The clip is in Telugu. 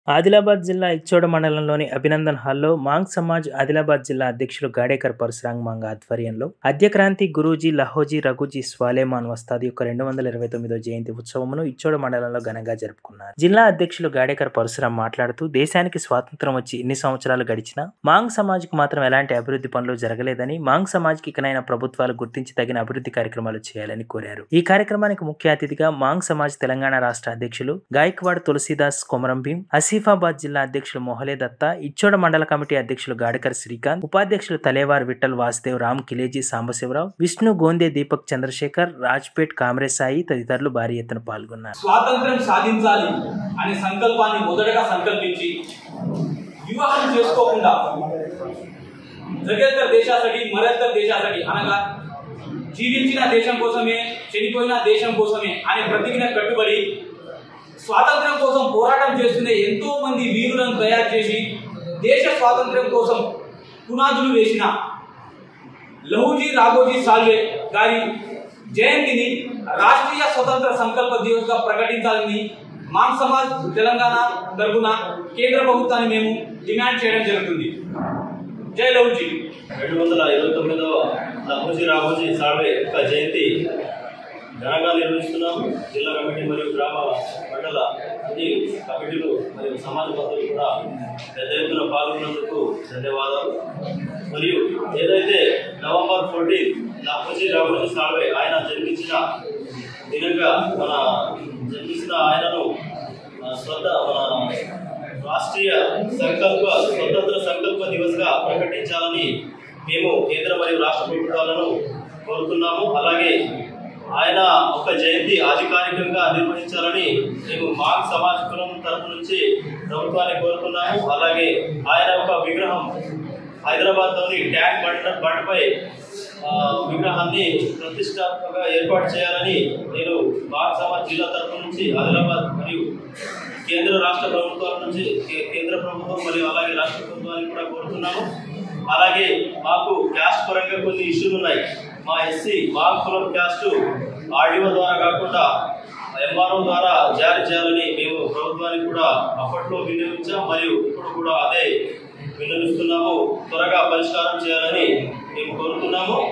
ఆదిలాబాద్ జిల్లా ఇచ్చోడ మండలంలోని అభినందన్ హాల్లో మాంగ్ సమాజ్ ఆదిలాబాద్ జిల్లా అధ్యక్షులు గాడేకర్ పరశురాంగ్ మాంగ్ ఆధ్వర్యంలో అద్యక్రాంతి గురూజీ లహోజీ రఘుజీ స్వాలేమాన్ వస్తాది యొక్క రెండు వందల ఇరవై తొమ్మిదో జయంతి ఉత్సవమును ఇచ్చోడ మండలంలో ఘనంగా జరుపుకున్నారు జిల్లా అధ్యక్షులు గాడేకర్ పరశురాం మాట్లాడుతూ దేశానికి స్వాతంత్రం వచ్చి ఇన్ని సంవత్సరాలు గడిచినా మాంగ్ సమాజ్కు మాత్రం ఎలాంటి అభివృద్ధి పనులు జరగలేదని మాంగ్ సమాజ్కి ఇకనైనా ప్రభుత్వాలు గుర్తించి తగిన అభివృద్ధి కార్యక్రమాలు చేయాలని కోరారు ఈ కార్యక్రమానికి ముఖ్య అతిథిగా మాంగ్ సమాజ్ తెలంగాణ రాష్ట్ర అధ్యక్షులు గాయక్వాడ్ తులసీదాస్ కొమరం భీం ఆసిఫాబాద్ జిల్లా అధ్యక్షులు మొహలే దత్తా ఇచ్చోడ మండల కమిటీ అధ్యక్షులు గాడకర్ శ్రీకాంత్ ఉపాధ్యక్షులు తలేవార్ విఠల్ వాసుదేవ్ రామ్ కిలేజీ సాంబశివరావు విష్ణు గోందే దీపక్ చంద్రశేఖర్ రాజ్పేట్ కామ్రేజ్ సాయి తదితరులు భారీ ఎత్తున పాల్గొన్నారు స్వాతంత్రం సాధించాలి అనే సంకల్పాన్ని మొదటగా సంకల్పించి వివాహం చేసుకోకుండా జగేతర్ దేశాసకి మరేతర్ దేశాసకి అనగా జీవించిన దేశం కోసమే చనిపోయిన దేశం కోసమే అనే ప్రతిజ్ఞ కట్టుబడి స్వాతంత్రం కోసం పోరాటం చేస్తున్న ఎంతో మంది వీరులను తయారు చేసి దేశ స్వాతంత్రం కోసం పునాదులు వేసిన లహూజీ రాఘోజీ సాల్వే గారి జయంతిని రాష్ట్రీయ స్వతంత్ర సంకల్ప దివస్గా ప్రకటించాలని మాన్ సమాజ్ తెలంగాణ తరఫున కేంద్ర ప్రభుత్వాన్ని మేము డిమాండ్ చేయడం జరుగుతుంది జై లహూజీ రెండు వందల ఇరవై తొమ్మిదవ లహోజీ రాఘోజీ సాల్వే యొక్క జయంతి ఘనంగా నిర్వహిస్తున్నాం జిల్లా కమిటీ మరియు గ్రామ మండల అన్ని కమిటీలు మరియు సమాజ పద్ధతులు కూడా పెద్ద ఎత్తున పాల్గొన్నందుకు ధన్యవాదాలు మరియు ఏదైతే నవంబర్ ఫోర్టీన్ లహోజీ రాఘోజీ సాల్వే ఆయన జన్మించిన దినంగా మన జన్మించిన ఆయనను ఆ, స్వత మన రాష్ట్రీయ సంకల్ప స్వతంత్ర సంకల్ప దివస్గా ప్రకటించాలని మేము కేంద్ర మరియు రాష్ట్ర ప్రభుత్వాలను కోరుతున్నాము అలాగే ఆయన ఒక జయంతి అధికారికంగా నిర్వహించాలని మేము మాగ్ సమాజ్ కులం తరపు నుంచి ప్రభుత్వాన్ని కోరుతున్నాము అలాగే ఆయన ఒక విగ్రహం హైదరాబాద్లోని ట్యాంక్ బండ బండపై ఆ, విగ్రహాన్ని ప్రతిష్టాత్మకంగా ఏర్పాటు చేయాలని నేను మాగ్ సమాజ్ జిల్లా తరపు నుంచి ఆదిలాబాద్ మరియు కేంద్ర రాష్ట్ర ప్రభుత్వాల నుంచి కే- కేంద్ర ప్రభుత్వం మరియు అలాగే రాష్ట్ర ప్రభుత్వానికి కూడా కోరుతున్నాము అలాగే మాకు క్యాస్ట్ పరంగా కొన్ని ఇష్యూలు ఉన్నాయి మా ఎస్సీ మా కులం క్యాస్ట్ ఆర్డీఓ ద్వారా కాకుండా ఎంఆర్ఓ ద్వారా జారీ చేయాలని మేము ప్రభుత్వానికి కూడా అప్పట్లో వినియోగించాం మరియు ఇప్పుడు కూడా అదే విన్నవిస్తున్నాము త్వరగా పరిష్కారం చేయాలని మేము కోరుతున్నాము